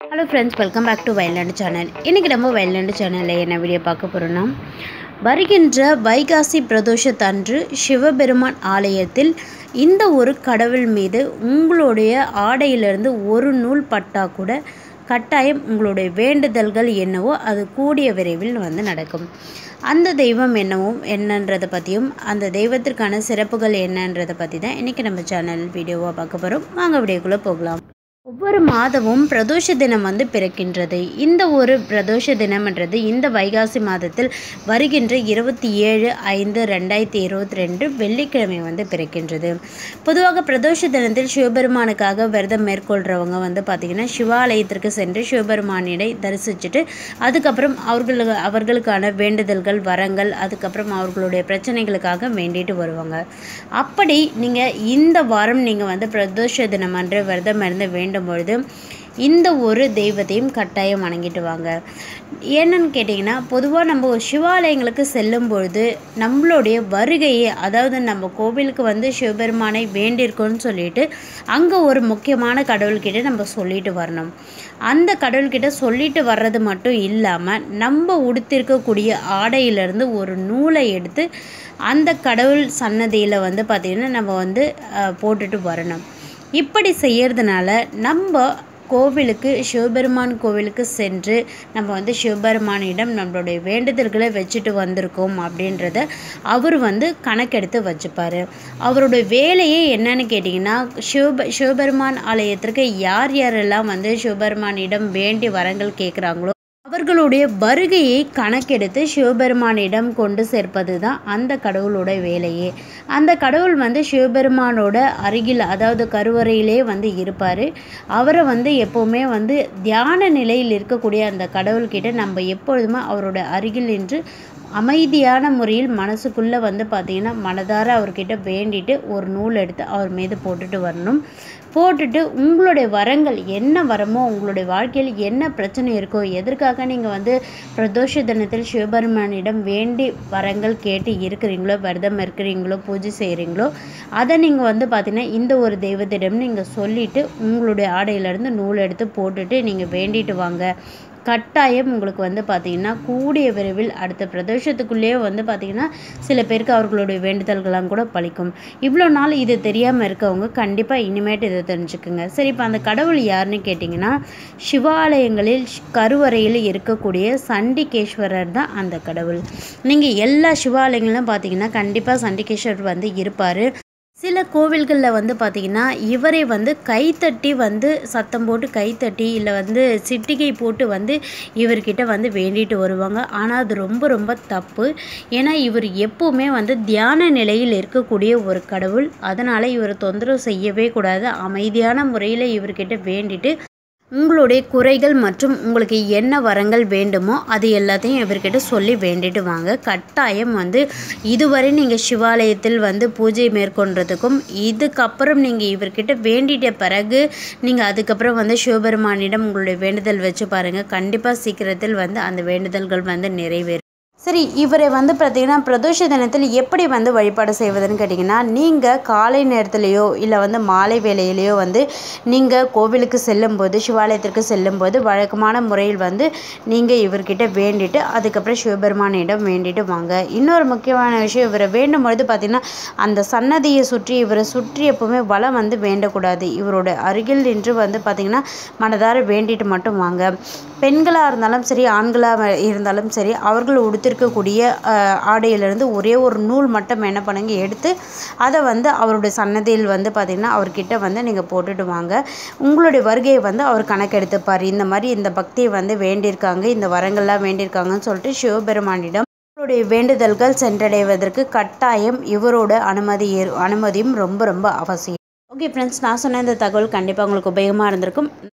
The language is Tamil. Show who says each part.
Speaker 1: hello friends welcome back to Vayalnadu channel இன்றைக்கி நம்ம வயல்நாடு சேனலில் என்ன வீடியோ பார்க்க போகிறோன்னா வருகின்ற வைகாசி பிரதோஷத்தன்று சிவபெருமான் ஆலயத்தில் இந்த ஒரு கடவுள் மீது உங்களுடைய ஆடையிலிருந்து ஒரு நூல் பட்டா கூட கட்டாயம் உங்களுடைய வேண்டுதல்கள் என்னவோ அது கூடிய விரைவில் வந்து நடக்கும் அந்த தெய்வம் என்னவும் என்னன்றதை பற்றியும் அந்த தெய்வத்திற்கான சிறப்புகள் என்னன்றதை பற்றி தான் இன்றைக்கி நம்ம சேனல் வீடியோவாக பார்க்க போகிறோம் வாங்க வீடியோக்குள்ளே போகலாம் ஒவ்வொரு மாதமும் பிரதோஷ தினம் வந்து பிறக்கின்றது இந்த ஒரு பிரதோஷ தினம்ன்றது இந்த வைகாசி மாதத்தில் வருகின்ற இருபத்தி ஏழு ஐந்து ரெண்டாயிரத்தி இருபத்தி ரெண்டு வெள்ளிக்கிழமை வந்து பிறக்கின்றது பொதுவாக பிரதோஷ தினத்தில் சிவபெருமானுக்காக விரதம் மேற்கொள்கிறவங்க வந்து பார்த்திங்கன்னா சிவாலயத்திற்கு சென்று சிவபெருமானிடை தரிசிச்சுட்டு அதுக்கப்புறம் அவர்களுக்கு அவர்களுக்கான வேண்டுதல்கள் வரங்கள் அதுக்கப்புறம் அவர்களுடைய பிரச்சனைகளுக்காக வேண்டிட்டு வருவாங்க அப்படி நீங்கள் இந்த வாரம் நீங்கள் வந்து பிரதோஷ தினம் அன்று விரதம் இருந்து வேண்டும் பொழுது இந்த ஒரு தெய்வத்தையும் கட்டாயம் வணங்கிட்டு வாங்க என்னன்னு கேட்டிங்கன்னா பொதுவாக நம்ம ஒரு சிவாலயங்களுக்கு செல்லும் பொழுது நம்மளுடைய வருகையை அதாவது நம்ம கோவிலுக்கு வந்து சிவபெருமானை வேண்டியிருக்கோன்னு சொல்லிட்டு அங்கே ஒரு முக்கியமான கடவுள்கிட்ட நம்ம சொல்லிட்டு வரணும் அந்த கடவுள்கிட்ட சொல்லிட்டு வர்றது மட்டும் இல்லாமல் நம்ம உடுத்திருக்கக்கூடிய ஆடையிலிருந்து ஒரு நூலை எடுத்து அந்த கடவுள் சன்னதியில் வந்து பார்த்திங்கன்னா நம்ம வந்து அஹ், போட்டுட்டு வரணும் இப்படி செய்யறதுனால நம்ம கோவிலுக்கு சிவபெருமான் கோவிலுக்கு சென்று நம்ம வந்து சிவபெருமானிடம் நம்மளுடைய வேண்டுதல்களை வச்சுட்டு வந்திருக்கோம் அப்படின்றத அவர் வந்து கணக்கெடுத்து வச்சுப்பார் அவருடைய வேலையே என்னன்னு கேட்டிங்கன்னா சிவப சிவபெருமான் ஆலயத்திற்கு யார் யாரெல்லாம் வந்து சிவபெருமானிடம் வேண்டி வரங்கள் கேட்குறாங்களோ அவர்களுடைய வருகையை கணக்கெடுத்து சிவபெருமானிடம் கொண்டு சேர்ப்பது தான் அந்த கடவுளோட வேலையே அந்த கடவுள் வந்து சிவபெருமானோட அருகில் அதாவது கருவறையிலே வந்து இருப்பார் அவரை வந்து எப்போவுமே வந்து தியான நிலையில் இருக்கக்கூடிய அந்த கடவுள்கிட்ட நம்ம எப்பொழுதுமே அவரோட அருகில் நின்று அமைதியான முறையில் மனசுக்குள்ளே வந்து பார்த்திங்கன்னா மனதார அவர்கிட்ட வேண்டிட்டு ஒரு நூல் எடுத்து அவர் மீது போட்டுட்டு வரணும் போட்டுட்டு உங்களுடைய வரங்கள் என்ன வரமோ உங்களுடைய வாழ்க்கையில் என்ன பிரச்சனை இருக்கோ எதற்காக நீங்கள் வந்து பிரதோஷ தினத்தில் சிவபெருமானிடம் வேண்டி வரங்கள் கேட்டு இருக்கிறீங்களோ விரதம் இருக்கிறீங்களோ பூஜை செய்கிறீங்களோ அதை நீங்கள் வந்து பார்த்தீங்கன்னா இந்த ஒரு தெய்வத்திடம் நீங்கள் சொல்லிவிட்டு உங்களுடைய ஆடையிலேருந்து நூல் எடுத்து போட்டுட்டு நீங்கள் வேண்டிட்டு வாங்க கட்டாயம் உங்களுக்கு வந்து பார்த்திங்கன்னா கூடிய விரைவில் அடுத்த பிரதோஷத்துக்குள்ளேயே வந்து பார்த்திங்கன்னா சில பேருக்கு அவர்களுடைய வேண்டுதல்கள்லாம் கூட பலிக்கும் இவ்வளோ நாள் இது தெரியாமல் இருக்கவங்க கண்டிப்பாக இனிமேட்டு இதை தெரிஞ்சுக்குங்க சரி இப்போ அந்த கடவுள் யாருன்னு கேட்டிங்கன்னா சிவாலயங்களில் ஷ்- கருவறையில் இருக்கக்கூடிய சண்டிகேஸ்வரர் தான் அந்த கடவுள் நீங்கள் எல்லா சிவாலயங்களிலும் பார்த்தீங்கன்னா கண்டிப்பாக சண்டிகேஸ்வரர் வந்து இருப்பார் சில கோவில்களில் வந்து பார்த்திங்கன்னா இவரை வந்து கைத்தட்டி வந்து சத்தம் போட்டு கைத்தட்டி இல்லை வந்து சிட்டிகை போட்டு வந்து இவர்கிட்ட வந்து வேண்டிட்டு வருவாங்க ஆனால் அது ரொம்ப ரொம்ப தப்பு ஏன்னா இவர் எப்போவுமே வந்து தியான நிலையில் இருக்கக்கூடிய ஒரு கடவுள் அதனால் இவர் தொந்தரவு செய்யவே கூடாது அமைதியான முறையில் இவர்கிட்ட வேண்டிட்டு உங்களுடைய குறைகள் மற்றும் உங்களுக்கு என்ன வரங்கள் வேண்டுமோ அது எல்லாத்தையும் இவர்கிட்ட சொல்லி வேண்டிட்டு வாங்க கட்டாயம் வந்து இதுவரை நீங்கள் சிவாலயத்தில் வந்து பூஜை மேற்கொண்டதுக்கும் இதுக்கப்புறம் நீங்கள் இவர்கிட்ட வேண்டிட்ட பிறகு நீங்கள் அதுக்கப்புறம் வந்து சிவபெருமானிடம் உங்களுடைய வேண்டுதல் வச்சு பாருங்கள் கண்டிப்பாக சீக்கிரத்தில் வந்து அந்த வேண்டுதல்கள் வந்து நிறைவேறும் சரி இவரை வந்து பார்த்தீங்கன்னா பிரதோஷ தினத்தில் எப்படி வந்து வழிபாடு செய்வதுன்னு கேட்டிங்கன்னா நீங்கள் காலை நேரத்துலையோ இல்லை வந்து மாலை வேளையிலையோ வந்து நீங்கள் கோவிலுக்கு செல்லும்போது சிவாலயத்திற்கு செல்லும்போது வழக்கமான முறையில் வந்து நீங்கள் இவர்கிட்ட வேண்டிட்டு அதுக்கப்புறம் சிவபெருமானிடம் வேண்டிட்டு வாங்க இன்னொரு முக்கியமான விஷயம் இவரை வேண்டும் பொழுது பார்த்திங்கன்னா அந்த சன்னதியை சுற்றி இவரை சுற்றி எப்பவுமே வலம் வந்து வேண்டக்கூடாது இவரோட அருகில் நின்று வந்து பார்த்திங்கன்னா மனதார வேண்டிட்டு மட்டும் வாங்க பெண்களாக இருந்தாலும் சரி ஆண்களாக இருந்தாலும் சரி அவர்கள் உடுத்திருக்கக்கூடிய அஹ், ஆடையிலிருந்து ஒரே ஒரு நூல் மட்டும் என்ன பண்ணுங்க எடுத்து அதை வந்து அவருடைய சன்னதியில் வந்து பார்த்திங்கன்னா அவர்கிட்ட வந்து நீங்கள் போட்டுட்டு வாங்க உங்களுடைய வருகையை வந்து அவர் கணக்கெடுத்துப்பார் இந்த மாதிரி இந்த பக்தியை வந்து வேண்டியிருக்காங்க இந்த வரங்கள்லாம் வேண்டியிருக்காங்கன்னு சொல்லிட்டு சிவபெருமானிடம் உங்களுடைய வேண்டுதல்கள் சென்றடைவதற்கு கட்டாயம் இவரோட அனுமதி ஏ- அனுமதியும் ரொம்ப ரொம்ப அவசியம் ஓகே ஃப்ரெண்ட்ஸ் நான் சொன்ன இந்த தகவல் கண்டிப்பாக உங்களுக்கு உபயோகமாக இருந்திருக்கும்